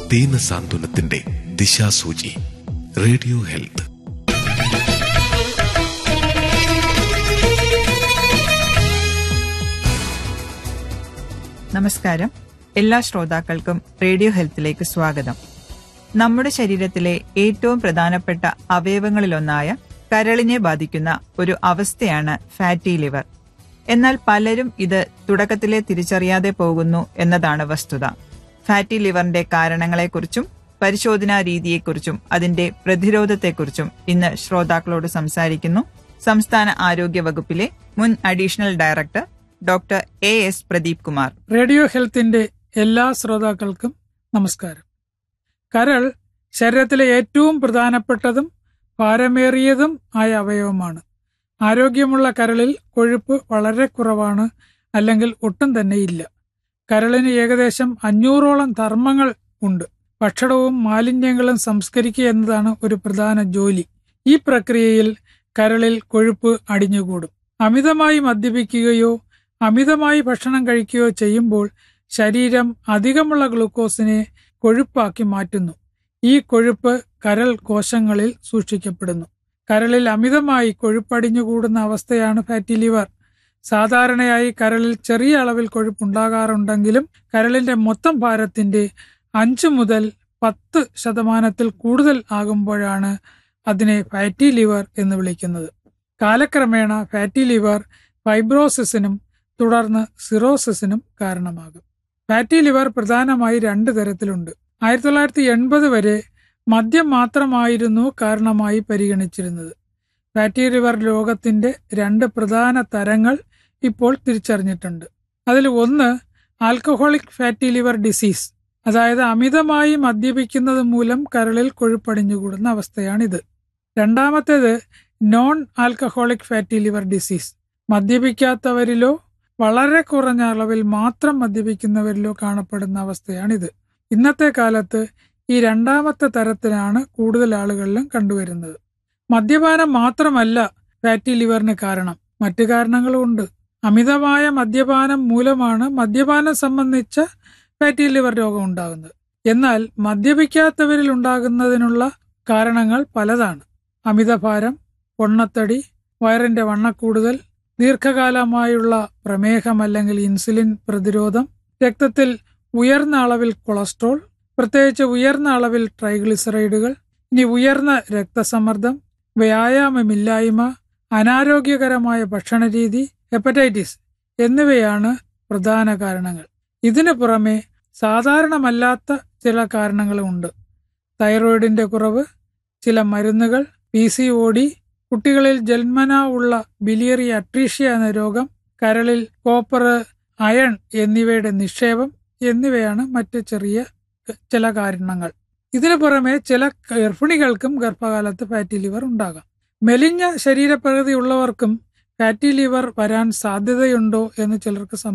ദീന സാന്ത്വനത്തിന്റെ ദിശാസൂചി radio health നമസ്കാരം എല്ലാ ശ്രോതാക്കൾക്കും റേഡിയോ ഹെൽത്തിലേക്ക് സ്വാഗതം നമ്മുടെ ശരീരത്തിലെ ഏറ്റവും പ്രധാനപ്പെട്ട അവയവങ്ങളിലൊന്നായ കരളിനെ ബാധിക്കുന്ന ഒരു അവസ്ഥയാണ് ഫാറ്റി ലിവർ എന്നാൽ പലരും ഇത് തുടക്കത്തിലെ തിരിച്ചറിയാതെ പോകുന്നു എന്നതാണ് വസ്തുത ഫാറ്റി ലിവറിന്റെ കാരണങ്ങളെക്കുറിച്ചും പരിശോധനാ രീതിയെക്കുറിച്ചും അതിന്റെ പ്രതിരോധത്തെക്കുറിച്ചും ഇന്ന് ശ്രോതാക്കളോട് സംസാരിക്കുന്നു സംസ്ഥാന ആരോഗ്യ വകുപ്പിലെ മുൻ additional director doctor A S Pradeep Kumar radio ഹെൽത്തിന്റെ എല്ലാ ശ്രോതാക്കൾക്കും നമസ്കാരം കരൾ ശരീരത്തിലെ ഏറ്റവും പ്രധാനപ്പെട്ടതും ഭാരമേറിയതും ആയ അവയവമാണ് ആരോഗ്യമുള്ള കരളിൽ കൊഴുപ്പ് വളരെ കുറവാണ് അല്ലെങ്കിൽ ഒട്ടും തന്നെ ഇല്ല കരളിന് ഏകദേശം അഞ്ഞൂറോളം ധർമ്മങ്ങൾ ഉണ്ട് ഭക്ഷണവും മാലിന്യങ്ങളും സംസ്കരിക്കുക എന്നതാണ് ഒരു പ്രധാന ജോലി ഈ പ്രക്രിയയിൽ കരളിൽ കൊഴുപ്പ് അടിഞ്ഞുകൂടും അമിതമായി മദ്യപിക്കുകയോ അമിതമായി ഭക്ഷണം കഴിക്കുകയോ ചെയ്യുമ്പോൾ ശരീരം അധികമുള്ള ഗ്ലൂക്കോസിനെ കൊഴുപ്പാക്കി മാറ്റുന്നു ഈ കൊഴുപ്പ് കരൾ കോശങ്ങളിൽ സൂക്ഷിക്കപ്പെടുന്നു കരളിൽ അമിതമായി കൊഴുപ്പടിഞ്ഞുകൂടുന്ന അവസ്ഥയാണ് ഫാറ്റി ലിവർ സാധാരണയായി കരളിൽ ചെറിയ അളവിൽ കൊഴുപ്പുണ്ടാകാറുണ്ടെങ്കിലും കരളിന്റെ മൊത്തം ഭാരത്തിന്റെ അഞ്ച് മുതൽ പത്ത് ശതമാനത്തിൽ കൂടുതൽ ആകുമ്പോഴാണ് അതിനെ ഫാറ്റി ലിവർ എന്ന് വിളിക്കുന്നത് കാലക്രമേണ ഫാറ്റി ലിവർ ഫൈബ്രോസിസിനും തുടർന്ന് സിറോസിസിനും കാരണമാകും ഫാറ്റി ലിവർ പ്രധാനമായി രണ്ട് തരത്തിലുണ്ട് ആയിരത്തി തൊള്ളായിരത്തി എൺപത് വരെ മദ്യം മാത്രമായിരുന്നു കാരണമായി പരിഗണിച്ചിരുന്നത് ഫാറ്റി ലിവർ രോഗത്തിന്റെ രണ്ട് പ്രധാന തരങ്ങൾ ഇപ്പോൾ തിരിച്ചറിഞ്ഞിട്ടുണ്ട് അതിൽ ഒന്ന് ആൽക്കഹോളിക് ഫാറ്റി ലിവർ ഡിസീസ് അതായത് അമിതമായി മദ്യപിക്കുന്നത് മൂലം കരളിൽ കൊഴുപ്പടിഞ്ഞുകൂടുന്ന അവസ്ഥയാണിത് രണ്ടാമത്തേത് non alcoholic fatty liver disease മദ്യപിക്കാത്തവരിലോ വളരെ കുറഞ്ഞ അളവിൽ മാത്രം മദ്യപിക്കുന്നവരിലോ കാണപ്പെടുന്ന അവസ്ഥയാണിത് ഇന്നത്തെ കാലത്ത് ഈ രണ്ടാമത്തെ തരത്തിലാണ് കൂടുതൽ ആളുകളിലും കണ്ടുവരുന്നത് മദ്യപാനം മാത്രമല്ല ഫാറ്റി ലിവറിന് കാരണം മറ്റു കാരണങ്ങളുമുണ്ട് അമിതമായ മദ്യപാനം മൂലമാണ് മദ്യപാനം സംബന്ധിച്ച ഫാറ്റി ലിവർ രോഗം ഉണ്ടാകുന്നത് എന്നാൽ മദ്യപിക്കാത്തവരിൽ ഉണ്ടാകുന്നതിനുള്ള കാരണങ്ങൾ പലതാണ് അമിതഭാരം പൊണ്ണത്തടി വയറിന്റെ വണ്ണക്കൂടുതൽ ദീർഘകാലമായുള്ള പ്രമേഹം അല്ലെങ്കിൽ ഇൻസുലിൻ പ്രതിരോധം രക്തത്തിൽ ഉയർന്ന അളവിൽ കൊളസ്ട്രോൾ പ്രത്യേകിച്ച് ഉയർന്ന അളവിൽ ട്രൈഗ്ലിസറൈഡുകൾ ഇനി ഉയർന്ന രക്തസമ്മർദ്ദം വ്യായാമമില്ലായ്മ അനാരോഗ്യകരമായ ഭക്ഷണരീതി ഹെപ്പറ്റൈറ്റിസ് എന്നിവയാണ് പ്രധാന കാരണങ്ങൾ ഇതിനു പുറമെ സാധാരണമല്ലാത്ത ചില കാരണങ്ങളുമുണ്ട് തൈറോയിഡിന്റെ കുറവ് ചില മരുന്നുകൾ പി സി ഒ ഡി കുട്ടികളിൽ ജന്മന ഉള്ള ബിലിയറി അട്രീഷ്യ എന്ന രോഗം കരളിൽ കോപ്പർ അയൺ എന്നിവയുടെ നിക്ഷേപം എന്നിവയാണ് മറ്റ് ചെറിയ ചില കാരണങ്ങൾ ഇതിനു പുറമെ ചില ഗർഭിണികൾക്കും ഗർഭകാലത്ത് ഫാറ്റി ലിവർ ഉണ്ടാകാം മെലിഞ്ഞ ശരീരപ്രകൃതി ഉള്ളവർക്കും ഫാറ്റി ലിവർ വരാൻ സാധ്യതയുണ്ടോ എന്ന് ചിലർക്ക്